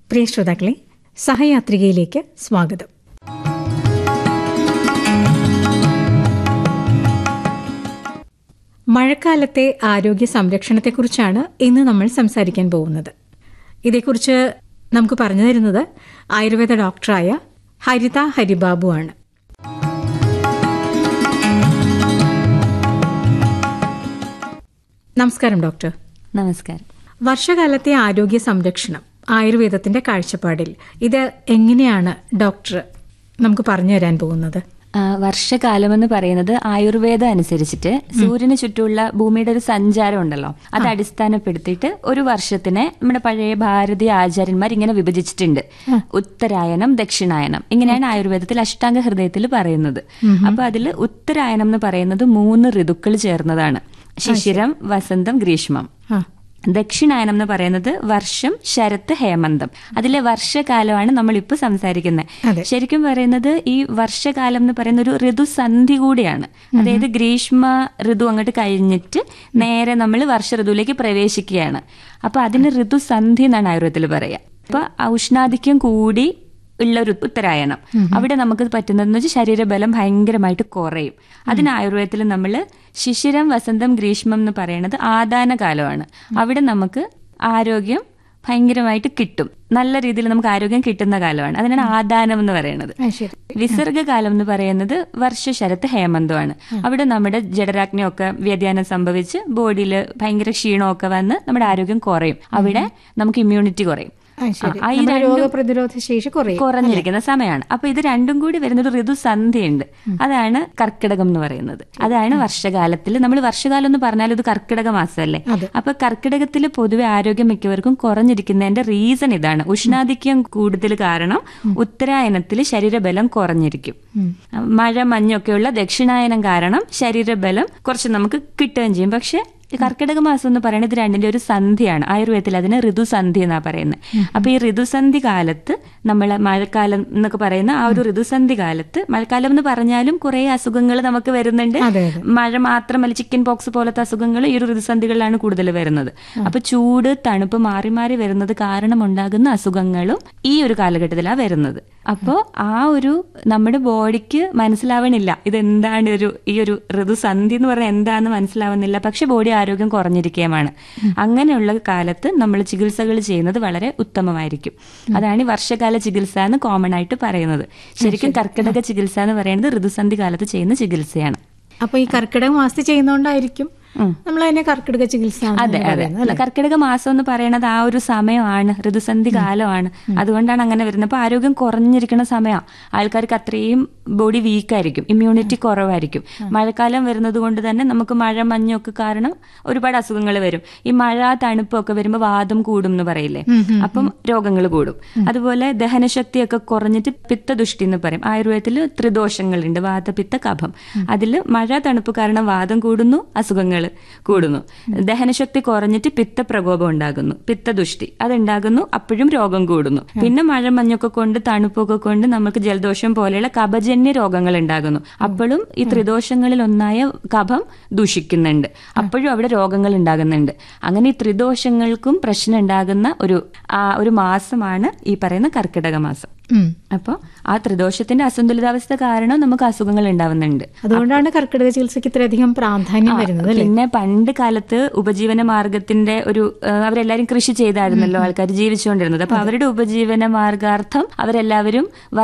പ്രിയ ശ്രോതാക്കളെ സഹയാത്രികയിലേക്ക് സ്വാഗതം മഴക്കാലത്തെ ആരോഗ്യ സംരക്ഷണത്തെക്കുറിച്ചാണ് ഇന്ന് നമ്മൾ സംസാരിക്കാൻ പോകുന്നത് ഇതേക്കുറിച്ച് നമുക്ക് പറഞ്ഞു തരുന്നത് ആയുർവേദ ഡോക്ടറായ ഹരിത ഹരിബാബു ആണ് നമസ്കാരം ഡോക്ടർ നമസ്കാരം വർഷകാലത്തെ ആരോഗ്യ സംരക്ഷണം ആയുർവേദത്തിന്റെ കാഴ്ചപ്പാടിൽ ഇത് എങ്ങനെയാണ് ഡോക്ടർ നമുക്ക് പറഞ്ഞു തരാൻ പോകുന്നത് ആ, വർഷകാലം എന്ന് പറയുന്നത് ആയുർവേദം അനുസരിച്ചിട്ട് സൂര്യന് ചുറ്റുമുള്ള ഭൂമിയുടെ ഒരു സഞ്ചാരം ഉണ്ടല്ലോ അത് അടിസ്ഥാനപ്പെടുത്തിയിട്ട് ഒരു വർഷത്തിനെ നമ്മുടെ പഴയ ഭാരതീയ ആചാര്യന്മാർ ഇങ്ങനെ വിഭജിച്ചിട്ടുണ്ട് ഉത്തരായനം ദക്ഷിണായനം ഇങ്ങനെയാണ് ആയുർവേദത്തിൽ അഷ്ടാംഗ ഹൃദയത്തിൽ പറയുന്നത് അപ്പൊ അതിൽ ഉത്തരായനം എന്ന് പറയുന്നത് മൂന്ന് ഋതുക്കൾ ചേർന്നതാണ് ശിശിരം വസന്തം ഗ്രീഷ്മം ആ ദക്ഷിണായനം എന്ന് പറയുന്നത് വർഷം ശരത്ത് ഹേമന്തം അതിലെ വർഷകാലമാണ് നമ്മൾ ഇപ്പൊ സംസാരിക്കുന്നത് അതെ. ശരിക്കും പറയുന്നത് ഈ വർഷകാലം എന്ന് പറയുന്ന ഒരു ഋതുസന്ധി കൂടിയാണ് അതായത് ഗ്രീഷ്മ ഋതു അങ്ങോട്ട് കഴിഞ്ഞിട്ട് നേരെ നമ്മൾ വർഷ ഋതുവിലേക്ക് പ്രവേശിക്കുകയാണ് അപ്പൊ അതിന് ഋതുസന്ധി എന്നാണ് ആയുർവേദത്തിൽ പറയുക അപ്പൊ ഉഷ്ണാധിക്യം കൂടി ഉള്ള ഒരു ഉത്തരായണം അവിടെ നമുക്ക് പറ്റുന്നതെന്ന് വെച്ചാൽ ശരീരബലം ഭയങ്കരമായിട്ട് കുറയും അതിന് ആയുർവേദത്തിൽ നമ്മൾ ശിശിരം വസന്തം ഗ്രീഷ്മം എന്ന് പറയുന്നത് ആദാന കാലമാണ് അവിടെ നമുക്ക് ആരോഗ്യം ഭയങ്കരമായിട്ട് കിട്ടും നല്ല രീതിയിൽ നമുക്ക് ആരോഗ്യം കിട്ടുന്ന കാലമാണ് അതിനാണ് ആദാനം എന്ന് പറയുന്നത് ആ, ശരി വിസർഗകാലം എന്ന് പറയുന്നത് വർഷശരത്ത് ഹേമന്തമാണ് അവിടെ നമ്മുടെ ജഡരാജ്ഞയൊക്കെ വ്യതിയാനം സംഭവിച്ച് ബോഡിയിൽ ഭയങ്കര ക്ഷീണമൊക്കെ വന്ന് നമ്മുടെ ആരോഗ്യം കുറയും അവിടെ നമുക്ക് ഇമ്മ്യൂണിറ്റി കുറയും ആ, ശരി ആ, ഈ നമ്മുടെ രണ്ടും രോഗപ്രതിരോധ ശേഷി കുറയും കുറഞ്ഞിരിക്കുന്ന സമയമാണ് അപ്പൊ ഇത് രണ്ടും കൂടി വരുന്ന ഒരു ഋതുസന്ധിയുണ്ട് അതാണ് കർക്കിടകം എന്ന് പറയുന്നത് അതാണ് വർഷകാലത്തിൽ നമ്മൾ വർഷകാലം എന്ന് പറഞ്ഞാൽ ഇത് കർക്കിടക മാസമല്ലേ അതെ. അപ്പൊ കർക്കിടകത്തിൽ പൊതുവെ ആരോഗ്യം മിക്കവർക്കും കുറഞ്ഞിരിക്കുന്നതിന്റെ റീസൺ ഇതാണ് ഉഷ്ണാധിക്യം കൂടുതൽ കാരണം ഉത്തരായനത്തിൽ ശരീരബലം കുറഞ്ഞിരിക്കും മഴ മഞ്ഞൊക്കെയുള്ള ദക്ഷിണായനം കാരണം ശരീരബലം കുറച്ച് നമുക്ക് കിട്ടുകയും ചെയ്യും പക്ഷെ ഈ കർക്കിടക മാസം എന്ന് പറയുന്നത് ഇത് രണ്ടിന്റെ ഒരു സന്ധിയാണ് ആയുർവേദത്തിൽ അതിന് ഋതുസന്ധി എന്നാ പറയുന്നത് അപ്പൊ ഈ ഋതുസന്ധി കാലത്ത് നമ്മൾ മഴക്കാലം എന്നൊക്കെ പറയുന്ന ആ ഒരു ഋതുസന്ധി കാലത്ത് മഴക്കാലം എന്ന് പറഞ്ഞാലും കുറെ അസുഖങ്ങൾ നമുക്ക് വരുന്നുണ്ട് അതെ അതെ മഴ മാത്രമല്ല ചിക്കൻ പോക്സ് പോലത്തെ അസുഖങ്ങൾ ഈ ഒരു ഋതുസന്ധികളിലാണ് കൂടുതൽ വരുന്നത് അപ്പൊ ചൂട് തണുപ്പ് മാറി മാറി വരുന്നത് കാരണം ഉണ്ടാകുന്ന അസുഖങ്ങളും ഈ ഒരു കാലഘട്ടത്തിലാണ് വരുന്നത് അപ്പോൾ ആ ഒരു നമ്മുടെ ബോഡിക്ക് മനസ്സിലാവണില്ല ഇതെന്താണ് ഒരു ഈ ഒരു ഋതുസന്ധി എന്ന് പറഞ്ഞാൽ എന്താണെന്ന് മനസ്സിലാവുന്നില്ല പക്ഷെ ബോഡി ആരോഗ്യം കുറഞ്ഞിരിക്കുകയുമാണ് അങ്ങനെയുള്ള കാലത്ത് നമ്മൾ ചികിത്സകൾ ചെയ്യുന്നത് വളരെ ഉത്തമമായിരിക്കും അതാണ് ഈ വർഷകാല ചികിത്സ എന്ന് കോമൺ ആയിട്ട് പറയുന്നത് ശരിക്കും കർക്കിടക ചികിത്സ എന്ന് പറയുന്നത് ഋതുസന്ധി കാലത്ത് ചെയ്യുന്ന ചികിത്സയാണ് അപ്പൊ ഈ കർക്കിടക മാസത്തിൽ ചെയ്യുന്നോണ്ടായിരിക്കും നമ്മൾ അതിനെ കർക്കിടക ചികിത്സ എന്ന് അതെ അതെ പറയുന്നത് അല്ലേ? കർക്കിടക മാസം എന്ന് പറയുന്നത് ആ ഒരു സമയമാണ് ഋതുസന്ധി കാലമാണ് അതുകൊണ്ടാണ് അങ്ങനെ വരുന്നത് അപ്പൊ ആരോഗ്യം കുറഞ്ഞിരിക്കുന്ന സമയമാണ് ആൾക്കാർക്ക് അത്രയും ബോഡി വീക്കായിരിക്കും ഇമ്മ്യൂണിറ്റി കുറവായിരിക്കും മഴക്കാലം വരുന്നത് കൊണ്ട് തന്നെ നമുക്ക് മഴ മഞ്ഞൊക്കെ കാരണം ഒരുപാട് അസുഖങ്ങൾ വരും ഈ മഴ തണുപ്പൊക്കെ വരുമ്പോൾ വാദം കൂടും എന്ന് പറയില്ലേ അപ്പം രോഗങ്ങൾ കൂടും അതുപോലെ ദഹനശക്തിയൊക്കെ കുറഞ്ഞിട്ട് പിത്തദുഷ്ടി എന്ന് പറയും ആയുർവേദത്തിൽ ത്രിദോഷങ്ങളുണ്ട് വാദപിത്ത കഫം അതിൽ മഴ തണുപ്പ് കാരണം വാദം കൂടുന്നു അസുഖങ്ങൾ കൂടുന്നു ദഹനശക്തി കുറഞ്ഞിട്ട് പിത്തപ്രകോപം ഉണ്ടാകുന്നു പിത്തദുഷ്ടി അതുണ്ടാകുന്നു അപ്പോഴും രോഗം കൂടുന്നു പിന്നെ മഴ മഞ്ഞൊക്കെ കൊണ്ട് തണുപ്പൊക്കെ കൊണ്ട് നമുക്ക് ജലദോഷം പോലെയുള്ള കഫജന്യ രോഗങ്ങൾ ഉണ്ടാകുന്നു അപ്പോഴും ഈ ത്രിദോഷങ്ങളിൽ ഒന്നായ കഫം ദൂഷിക്കുന്നുണ്ട് അപ്പോഴും അവിടെ രോഗങ്ങൾ ഉണ്ടാകുന്നുണ്ട് അങ്ങനെ ഈ ത്രിദോഷങ്ങൾക്കും പ്രശ്നം ഉണ്ടാകുന്ന ഒരു ആ ഒരു മാസമാണ് ഈ പറയുന്ന കർക്കിടക മാസം ഉം. അപ്പോൾ ആ ത്രിദോഷത്തിന്റെ അസന്തുലിതാവസ്ഥ കാരണം നമുക്ക് അസുഖങ്ങൾ ഉണ്ടാവുന്നുണ്ട് അതുകൊണ്ടാണ് കർക്കിടക ചികിത്സക്ക് ഇത്രയധികം പ്രാധാന്യം വരുന്നത് അല്ലേ പിന്നെ പണ്ട് കാലത്ത് ഉപജീവന മാർഗത്തിന്റെ ഒരു ആ, അവരെല്ലാരും കൃഷി ചെയ്തായിരുന്നല്ലോ ആൾക്കാർ ജീവിച്ചുകൊണ്ടിരുന്നത് അപ്പൊ അവരുടെ ഉപജീവന മാർഗാർത്ഥം അവരെല്ലാവരും